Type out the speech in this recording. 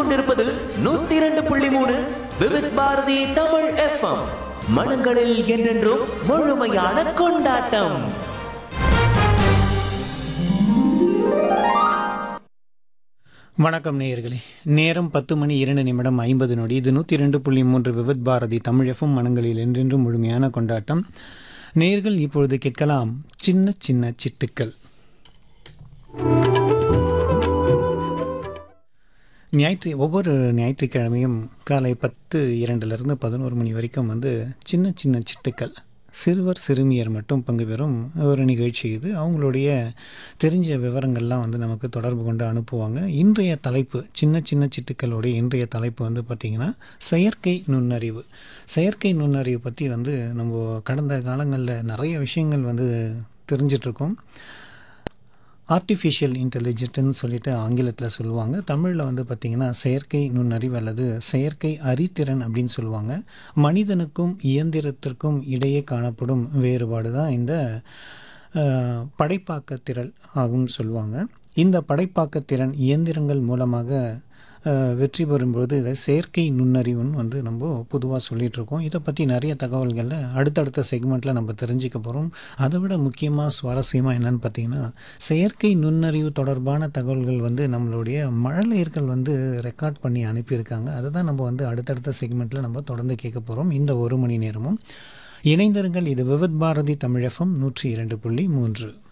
கொண்டிருப்பது நூத்தி இரண்டு புள்ளி மூணு விவித் பாரதி தமிழ் எஃப்எம் மனங்களில் என்றென்றும் முழுமையான கொண்டாட்டம் வணக்கம் நேயர்களே நேரம் பத்து மணி இரண்டு நிமிடம் ஐம்பது நொடி இது நூற்றி இரண்டு புள்ளி மூன்று விவித் பாரதி தமிழகம் மனங்களில் என்றென்றும் முழுமையான கொண்டாட்டம் நேயர்கள் இப்பொழுது கேட்கலாம் சின்ன சின்ன சிட்டுக்கள் ஞாயிற்று ஒவ்வொரு ஞாயிற்றுக்கிழமையும் காலை பத்து இரண்டுலேருந்து பதினோரு மணி வரைக்கும் வந்து சின்ன சின்ன சிட்டுக்கள் சிறுவர் சிறுமியர் மட்டும் பங்கு பெறும் ஒரு நிகழ்ச்சி இது அவங்களுடைய தெரிஞ்ச விவரங்கள்லாம் வந்து நமக்கு தொடர்பு கொண்டு அனுப்புவாங்க இன்றைய தலைப்பு சின்ன சின்ன சிட்டுக்களுடைய இன்றைய தலைப்பு வந்து பார்த்திங்கன்னா செயற்கை நுண்ணறிவு செயற்கை நுண்ணறிவு பற்றி வந்து நம்ம கடந்த காலங்களில் நிறைய விஷயங்கள் வந்து தெரிஞ்சிட்ருக்கோம் ஆர்டிஃபிஷியல் இன்டெலிஜென்ட்னு சொல்லிட்டு ஆங்கிலத்தில் சொல்லுவாங்க தமிழில் வந்து பார்த்திங்கன்னா செயற்கை நுண்ணறிவு அல்லது செயற்கை அறிதிறன் அப்படின்னு சொல்லுவாங்க மனிதனுக்கும் இயந்திரத்திற்கும் இடையே காணப்படும் வேறுபாடு தான் இந்த அஹ், படைப்பாக்கத்திறல் ஆகும்னு சொல்லுவாங்க இந்த படைப்பாக்கத்திறன் இயந்திரங்கள் மூலமாக அஹ், வெற்றி பெறும்பொழுது இதை செயற்கை நுண்ணறிவுன்னு வந்து நம்ம பொதுவாக சொல்லிட்டு இருக்கோம் இதை பற்றி நிறைய தகவல்களை அடுத்தடுத்த செக்மெண்ட்டில் நம்ம தெரிஞ்சுக்க போகிறோம் அதை விட முக்கியமாக சுவாரஸ்யமாக என்னன்னு பார்த்தீங்கன்னா செயற்கை நுண்ணறிவு தொடர்பான தகவல்கள் வந்து நம்மளுடைய மழலையர்கள் வந்து ரெக்கார்ட் பண்ணி அனுப்பியிருக்காங்க அதை தான் நம்ம வந்து அடுத்தடுத்த செக்மெண்ட்டில் நம்ம தொடர்ந்து கேட்க போகிறோம் இந்த ஒரு மணி நேரமும் இணைந்திருங்கள் இது விவித் பாரதி தமிழகம் நூற்றி இரண்டு புள்ளி மூன்று